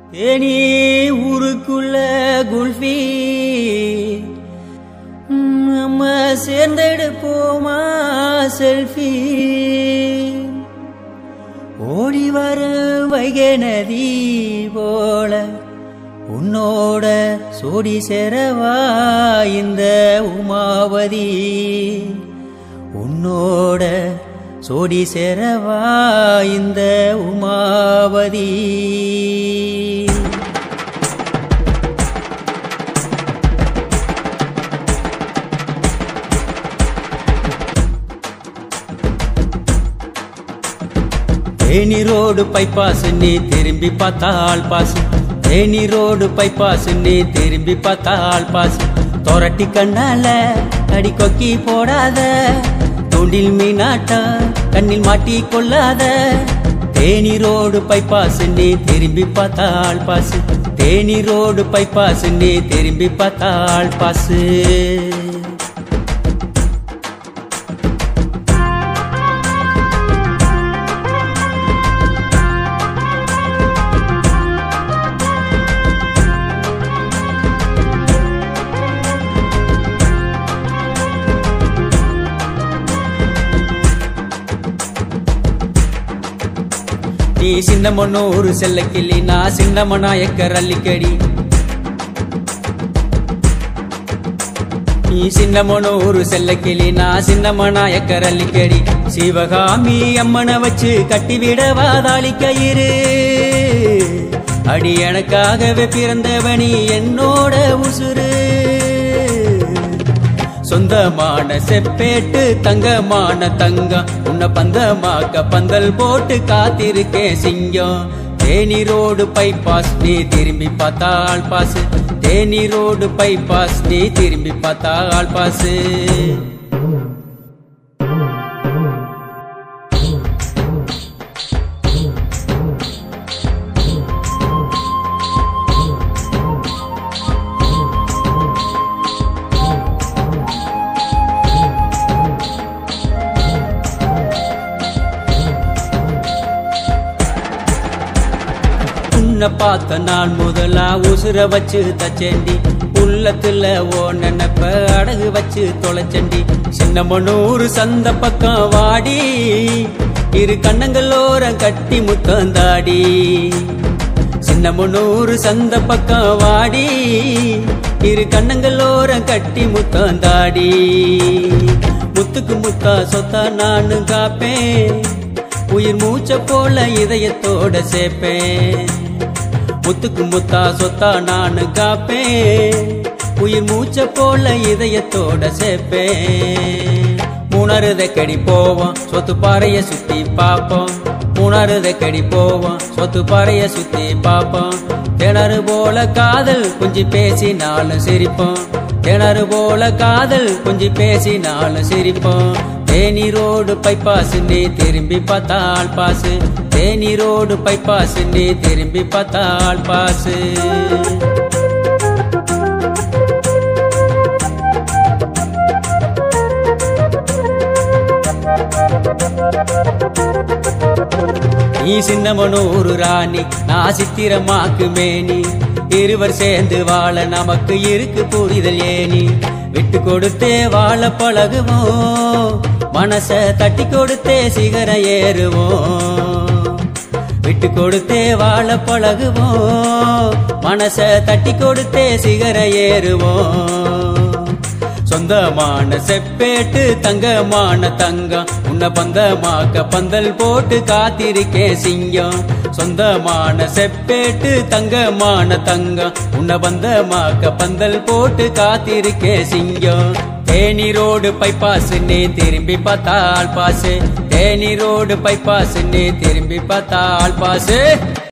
தேனி ஊருக்குள்ள குல்ஃபி ம், நம்ம சேர்ந்தெடுப்போமா செல்ஃபி ஓடி வர வைகை நதி போல உன்னோட சோடி சேரவா இந்த உமாவதி உன்னோட சோடி சேரவா இந்த உமாவதி தேனி ரோடு பைபாஸ் நீ திரும்பி பார்த்தால் பாஸ் தேனி ரோடு பைபாஸ் நீ திரும்பி பார்த்தால் பாஸ் தொரட்டி கண்ணால அடி கொக்கி போடாத தூண்டில் மீனாட்டா கண்ணில் மாட்டி கொள்ளாத தேனி ரோடு பைபாஸ் நீ திரும்பி பார்த்தால் பாஸ் தேனி ரோடு பைபாஸ் நீ திரும்பி பார்த்தால் பாசு நீ சின்னமொன்னு ஒரு செல்ல கிளி நான் சின்னமனாயக்க ரல்லிக்கடி நீ சின்னமொன்னு ஒரு செல்ல கிளி நான் சின்னமனாயக்க ரல்லிக்கடி சிவகாமி அம்மனை வச்சு கட்டிவிட வாதாளி கயிறு அடி எனக்காகவே பிறந்தவனி என்னோட உசுரு சொந்தமான செப்பேட்டு தங்கமான தங்கம் உன்னை பந்தமாக்க பந்தல் போட்டு காத்திருக்கேன் சிங்கம் தேனி ரோடு பைபாஸ் நீ திரும்பி பார்த்தால் பாசு தேனி ரோடு பைபாஸ் நீ திரும்பி பார்த்தால் பாசு உன்னை பார்த்த நான் முதலா உசுர வச்சு தச்சேண்டி உள்ளத்துல ஓ நினைப்ப அடகு வச்சு தொலைச்சண்டி சின்ன மனூறு சந்த பக்கம் வாடி இரு கண்ணங்களோரம் கட்டி முத்தந்தாடி சின்ன மனூறு சந்த பக்கம் வாடி இரு கண்ணங்களோரம் கட்டி முத்தந்தாடி முத்துக்கு முத்தா சொத்தா நானு காப்பேன் உயிர் மூச்ச போல இதயத்தோட சேர்ப்பேன் முத்துக்கு முத்தா சொத்தா நான் காப்பேன் உயிர் மூச்ச போல இதயத்தோட சேர்ப்பேன் மூணாறு கடி போவோம் சொத்து பாறைய சுத்தி பார்ப்போம் மூணாறு கடி போவோம் சொத்து பாறைய சுத்தி பார்ப்போம் கிணறு போல காதல் குஞ்சு பேசினாலும் சிரிப்போம் கிணறு போல காதல் குஞ்சு பேசினாலும் சிரிப்போம் தேனி ரோடு பைபாஸ் நீ திரும்பி பார்த்தால் பாசு தேனி ரோடு பைபாஸ் நீ திரும்பி பார்த்தால் பாசு நீ சின்னமனூரு ராணி நான் சித்திரமாக்கு மேனி இருவர் சேர்ந்து வாழ நமக்கு இருக்கு புரிதல் ஏனி விட்டு கொடுத்தே வாழ பழகுவோம் மனச தட்டி கொடுத்தே சிகரம் ஏறுவோம் விட்டு கொடுத்தே வாழ பழகுவோம் மனச தட்டி கொடுத்தே சிகரம் ஏறுவோம் சொந்தமான செப்பேட்டு தங்கமான தங்கம் உன்னை பந்தமாக்க பந்தல் போட்டு காத்திருக்கேன் சிங்கம் சொந்தமான செப்பேட்டு தங்கமான தங்கம் உன்னை பந்தமாக்க பந்தல் போட்டு காத்திருக்கேன் சிங்கம் தேனி ரோடு பைபாஸ் நீ திரும்பி பார்த்தால் பாசு தேனி ரோடு பைபாஸ் நீ திரும்பி பார்த்தால் பாசு